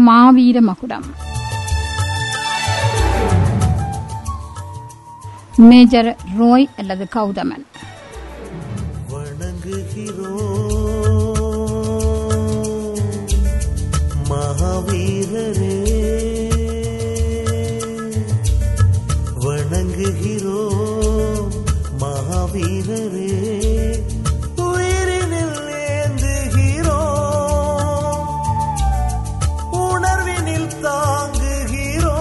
மாவீர மகுடம் மேஜர் ரோய் அல்லது கௌதமன் வணங்குகிறோம் மகாவீரரே வணங்குகிறோம் மகாவீரரே உயிரினில் ஏந்துகிறோம் உணர்வினில் தாங்குகிறோம்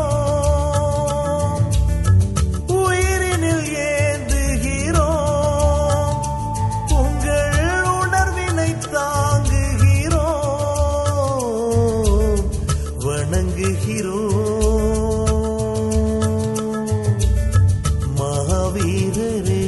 உயிரினில் ஏந்துகிறோம் உங்கள் உணர்வினை தாங்குகிறோம் வணங்குகிறோம் மகாவீரரே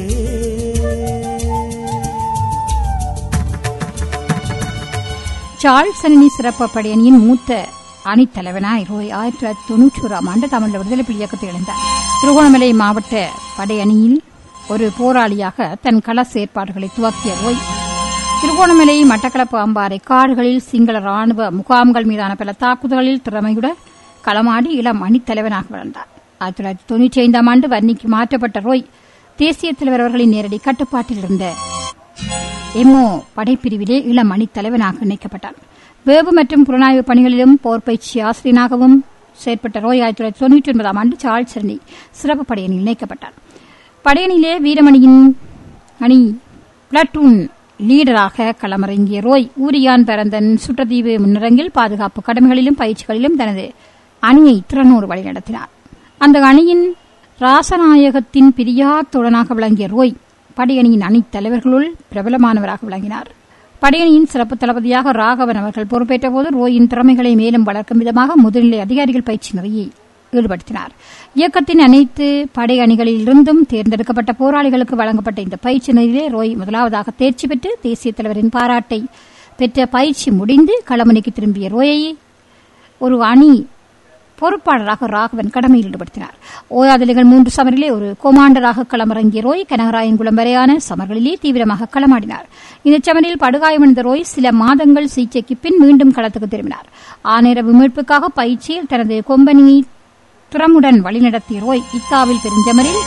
சார்ல்ஸ் அணி சிறப்பு படையணியின் மூத்த அணித்தலைவனாய் ரோய் ஆயிரத்தி தொள்ளாயிரத்தி தொன்னூற்றி ஓராம் ஆண்டு தமிழ் விடுதலை புலி இயக்கத்தில் இணைந்தார் திருகோணமலை மாவட்ட படையணியில் ஒரு போராளியாக தன் கள செயற்பாடுகளை துவக்கிய ரோய் திருகோணமலை மட்டக்களப்பு அம்பாறை காடுகளில் சிங்கள ராணுவ முகாம்கள் மீதான பல தாக்குதல்களில் திறமையுடன் களமாடி இளம் அணித்தலைவனாக வளர்ந்தார் ஆயிரத்தி தொள்ளாயிரத்தி தொன்னூற்றி ஐந்தாம் ஆண்டு வன்னிக்கு மாற்றப்பட்ட ரோய் தேசிய தலைவர் அவர்களின் நேரடி கட்டுப்பாட்டில் இருந்த எம்ஓ படைப்பிரிவிலே இளம் அணித் தலைவனாக இணைக்கப்பட்டார் வேவு மற்றும் புலனாய்வு பணிகளிலும் போர் பயிற்சி ஆசிரியனாகவும் செயற்பட்ட ரோய் ஆயிரத்தி தொள்ளாயிரத்தி தொன்னூற்றி ஒன்பதாம் ஆண்டு சார்ல்ஸ் அணி சிறப்பு படையணியில் இணைக்கப்பட்டார் படையணியிலே வீரமணியின் அணி பிளட்டூன் லீடராக களமிறங்கிய ரோய் ஊரியான் பரந்தன் சுற்றத்தீவு முன்னரங்கில் பாதுகாப்பு கடமைகளிலும் பயிற்சிகளிலும் தனது அணியை திறனோடு வழிநடத்தினார் அந்த அணியின் ராசநாயகத்தின் பிரியார் தோழனாக விளங்கிய ரோய் படையணியின் அணித் தலைவர்களுள் பிரபலமானவராக விளங்கினார் படையணியின் சிறப்பு தளபதியாக ராகவன் அவர்கள் பொறுப்பேற்ற போது ரோயின் திறமைகளை மேலும் வளர்க்கும் விதமாக முதுநிலை அதிகாரிகள் பயிற்சி நிறையை ஈடுபடுத்தினார் இயக்கத்தின் அனைத்து படை அணிகளிலிருந்தும் தேர்ந்தெடுக்கப்பட்ட போராளிகளுக்கு வழங்கப்பட்ட இந்த பயிற்சி நெறியிலே ரோய் முதலாவதாக தேர்ச்சி பெற்று தேசிய தலைவரின் பாராட்டை பெற்ற பயிற்சி முடிந்து களமணிக்கு திரும்பிய ரோயை ஒரு அணி பொறுப்பாளராக ராகவன் கடமையில் ஈடுபடுத்தினார் ஓயாதலைகள் மூன்று சமரிலே ஒரு கொமாண்டராக களமிறங்கிய ரோய் கனகராயன்குளம் வரையான சமர்களிலே தீவிரமாக களமாடினார் இந்த சமரில் படுகாயமடைந்த ரோய் சில மாதங்கள் சிகிச்சைக்கு பின் மீண்டும் களத்துக்கு திரும்பினார் ஆநேர மீட்புக்காக பயிற்சியில் தனது கொம்பனியை துறமுடன் வழிநடத்திய ரோய் இத்தாவில் பெருஞ்சமரில்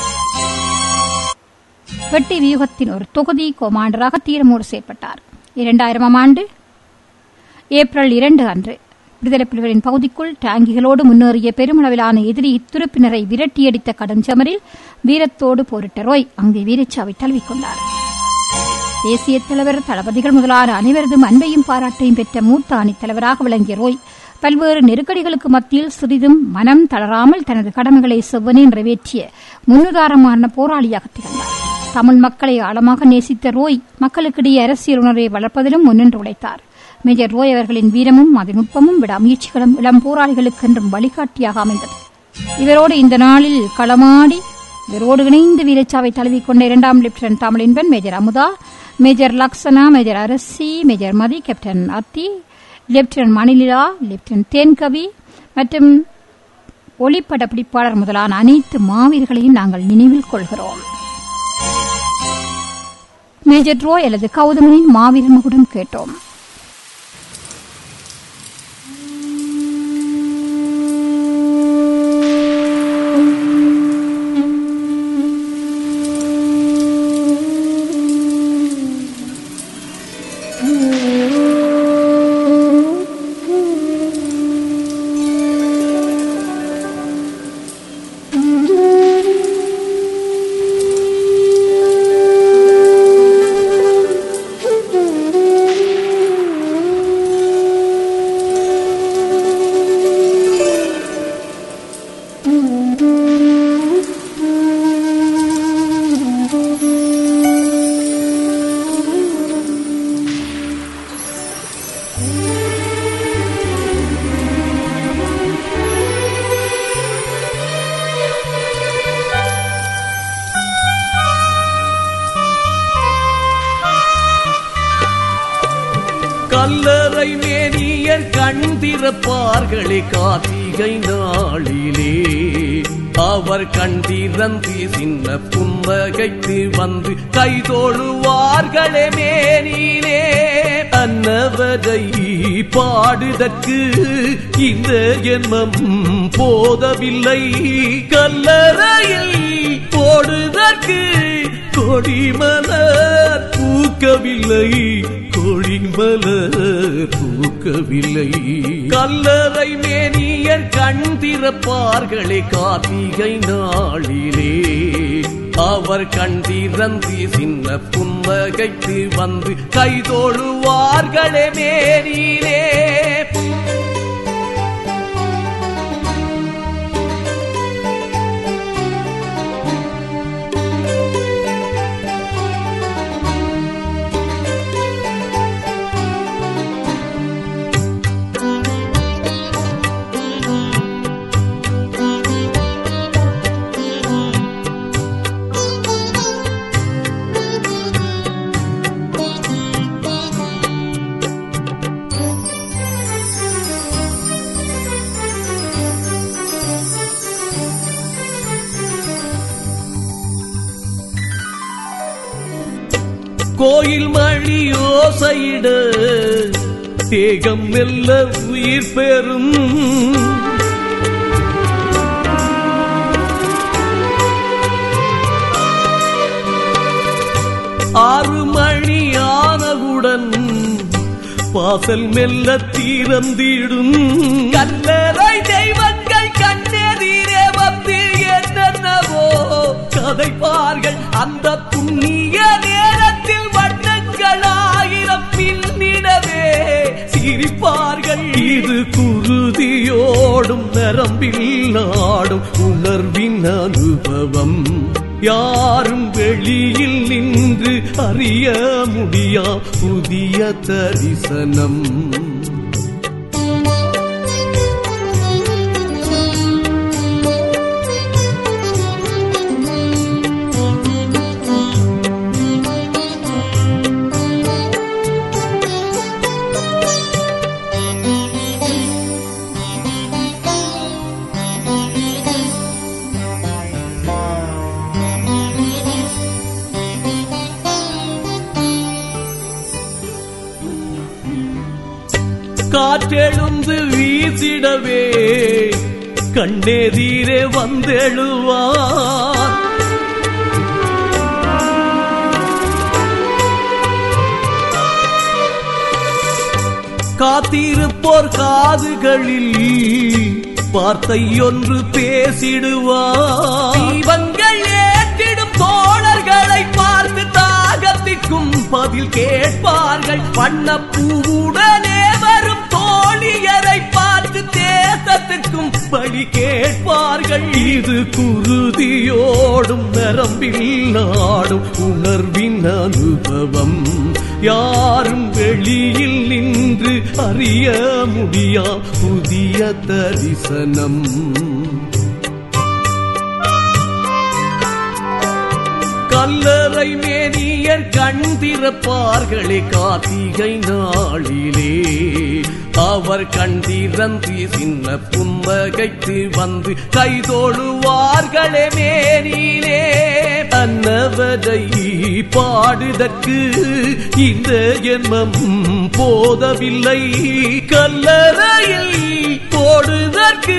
வெட்டி வியூகத்தின் ஒரு தொகுதி கொமாண்டராக தீரமோடு செயற்பட்டார் இரண்டாயிரமாம் ஆண்டு ஏப்ரல் இரண்டு அன்று விடுதலை புலிகளின் பகுதிக்குள் டாங்கிகளோடு முன்னேறிய பெருமளவிலான எதிரி துருப்பினரை விரட்டியடித்த கடுஞ்சமரில் வீரத்தோடு போரிட்ட ரோய் அங்கே வீரச்சாவை தழுவிக்கொண்டார் தேசிய தலைவர் தளபதிகள் முதலான அனைவரதும் அன்பையும் பாராட்டையும் பெற்ற மூத்த அணித்தலைவராக விளங்கிய ரோய் பல்வேறு நெருக்கடிகளுக்கு மத்தியில் சிறிதும் மனம் தளராமல் தனது கடமைகளை செவ்வனே நிறைவேற்றிய முன்னுதாரணமான போராளியாக திகழ்ந்தார் தமிழ் மக்களை ஆழமாக நேசித்த ரோய் மக்களுக்கிடையே அரசியல் உணர்வை வளர்ப்பதிலும் முன்னின்று உழைத்தார் மேஜர் ரோய் அவர்களின் வீரமும் மதிநுட்பமும் விடாமுயற்சிகளும் இளம் போராளிகளுக்கு என்றும் வழிகாட்டியாக அமைந்தது இவரோடு இந்த நாளில் களமாடி இவரோடு இணைந்து வீரச்சாவை தழுவிக்கொண்ட இரண்டாம் lieutenant Tamilinban major Amudha major Lakshana major Arasi major Mathi captain Athi lieutenant Manilila lieutenant Thenkavi மற்றும் ஒளிப்பட பிடிப்பாளர் முதலான அனைத்து மாவீர்களையும் நாங்கள் நினைவில் கொள்கிறோம் மேஜர் ரோய் அல்லது கௌதமனின் மாவீரர் மகுடம் கேட்டோம் கல்லறை மேனியர் கண்டிருப்பார்களே கார்த்திகை நாளிலே அவர் கண்டிரந்தி சின்ன புன்னகைத்து வந்து கைதோழுவார்களே மேனிலே அன்னவரை பாடுதற்கு இந்த ஜென்மம் போதவில்லை கல்லறையில் போடுதற்கு கொடிமலர் பூக்கவில்லை கொடிமலர் பூக்கவில்லை கல்லறை மேனியர் கண் திறப்பார்களே கார்த்திகை நாளிலே அவர் கண் திறந்து சின்ன புன்னகைத்து வந்து கைதோழுவார்களே மேனிலே கோயில் மணி ஓசையிட தேகம் மெல்ல உயிர் பெறும் ஆறு மணி ஆனவுடன் வாசல் மெல்ல தீரந்திடும் கல்லறை தெய்வங்கள் கண்ணெதிரே வந்து என்னென்னவோ கதைப்பார்கள் அந்த புண்ணிய நேரத்தில் வண்ணங்கள் ஆயிரம் பின்னிடவே சிரிப்பார்கள் இது குருதியோடும் நரம்பில் நாடும் உணர்வின் அனுபவம் யாரும் வெளியில் நின்று அறிய முடியா புதிய தரிசனம் காற்றெழுந்து வீசிடவே கண்ணெதிரே வந்தெழுவார் காத்திருப்போர் காதுகளில் வார்த்தை ஒன்று பேசிடுவார் தீபங்கள் ஏற்றிடும் தோழர்களை பார்த்து தாகத்திற்கும் பதில் கேட்பார்கள் வண்ணப்பூவுடனே வரும் தோழியரை பார்த்து தேசத்துக்கும் பழி கேட்பார்கள் இது குருதியோடும் நரம்பில் நாடும் உணர்வின் அனுபவம் யாரும் வெளியில் நின்று அறிய முடியா புதிய தரிசனம் கல்லறை மேனியர் கண் திறப்பார்களே கார்த்திகை நாளிலே அவர் கண் திறந்து சின்ன புன்னகைத்து வந்து கைதோழுவார்களே மேனிலே அன்னவரை பாடுதற்கு இந்த ஜென்மம் போதவில்லை கல்லறையில் போடுதற்கு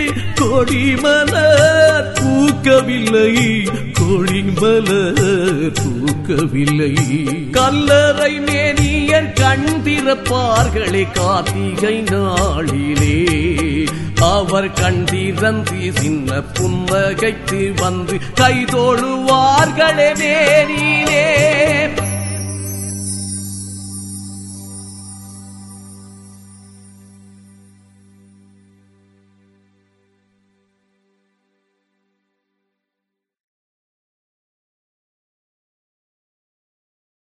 கொடிமலர் பூக்கவில்லை கொடிமலர் பூக்கவில்லை கல்லறை மேனியர் கண் திறப்பார்களே கார்த்திகை நாளிலே அவர் கண் திறந்து சின்ன புன்னகைத்து வந்து கைதோழுவார்களே மேனிலே